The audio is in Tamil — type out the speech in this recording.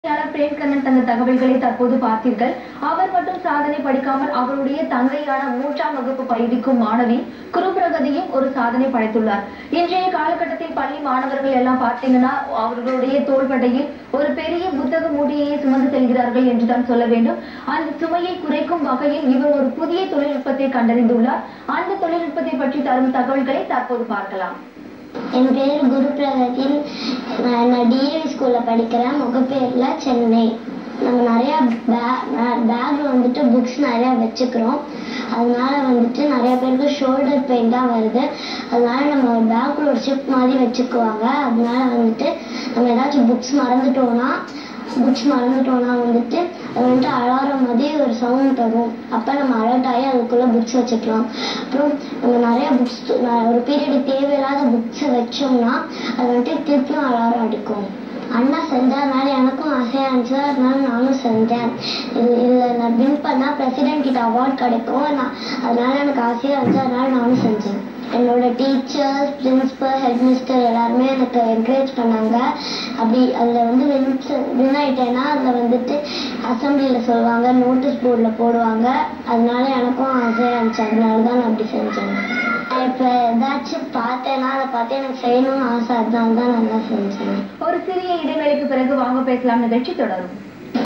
செய்தியாளர் பிரேம்கண்ணன் தந்த தகவல்களை தற்போது பார்த்தீர்கள் அவர் மட்டும் சாதனை படிக்காமல் அவருடைய தங்கையான மூன்றாம் வகுப்பு பயிடிக்கும் மாணவி குருபிரகதியும் ஒரு சாதனை படைத்துள்ளார் இன்றைய காலகட்டத்தில் பள்ளி மாணவர்கள் எல்லாம் பார்த்தீங்கன்னா அவர்களுடைய தோள்பட்டையில் ஒரு பெரிய புத்தக மூடியை சுமந்து செல்கிறார்கள் என்றுதான் சொல்ல வேண்டும் அந்த சுமையை குறைக்கும் வகையில் இவர் ஒரு புதிய தொழில்நுட்பத்தை கண்டறிந்துள்ளார் அந்த தொழில்நுட்பத்தை பற்றி தரும் தகவல்களை தற்போது பார்க்கலாம் என் பேர் குரு பிரகதின் நான் நான் டிஏவி ஸ்கூலில் படிக்கிறேன் முகப்பேரில் சென்னை நம்ம நிறையா பேக்ல வந்துட்டு புக்ஸ் நிறையா வச்சுக்கிறோம் அதனால வந்துட்டு நிறைய பேருக்கு ஷோல்டர் பெயின் தான் வருது அதனால நம்ம ஒரு பேக்குள்ள ஒரு ஷிப் மாதிரி வச்சுக்குவாங்க அதனால வந்துட்டு நம்ம ஏதாச்சும் புக்ஸ் மறந்துட்டோம்னா புக்ஸ் மறந்துட்டோம்னா வந்துட்டு அது வந்துட்டு அலாரம் மாதிரி ஒரு சவுண்ட் தரும் அப்போ நம்ம அலர்ட் ஆகி அதுக்குள்ளே புக்ஸ் வச்சுக்கலாம் அப்புறம் நம்ம நிறைய புக்ஸ் ஒரு பீரியட் தேவையில்லாத புக்ஸை வச்சோம்னா அது வந்துட்டு திருப்பியும் அலாரம் அடிக்கும் அண்ணா செஞ்சதுனால எனக்கும் ஆசையாக இருந்துச்சு அதனால நானும் செஞ்சேன் இது இதில் நான் வின் பண்ணால் பிரசிடென்ட் கிட்ட அவார்ட் கிடைக்கும் நான் அதனால எனக்கு ஆசையாக இருந்துச்சு அதனால நானும் செஞ்சேன் என்னோட டீச்சர்ஸ் பிரின்சிபல் ஹெட் மிஸ்டர் எல்லாருமே எனக்கு என்கரேஜ் பண்ணாங்க அப்படி அதில் வந்து வின் வின் ஆயிட்டேன்னா அதில் வந்துட்டு அசம்பிளியில் சொல்லுவாங்க நோட்டீஸ் போர்டில் போடுவாங்க அதனால எனக்கும் ஆசையாக இருந்துச்சு அதனால தான் நான் அப்படி செஞ்சேன் நான் இப்போ ஏதாச்சும் பார்த்தேன்னா அதை பார்த்து எனக்கு செய்யணும்னு ஆசை அதனால தான் நல்லா செஞ்சேன் ஒரு சிறிய இடைவேளைக்கு பிறகு வாங்க பேசலாம் நிகழ்ச்சி தொடரும்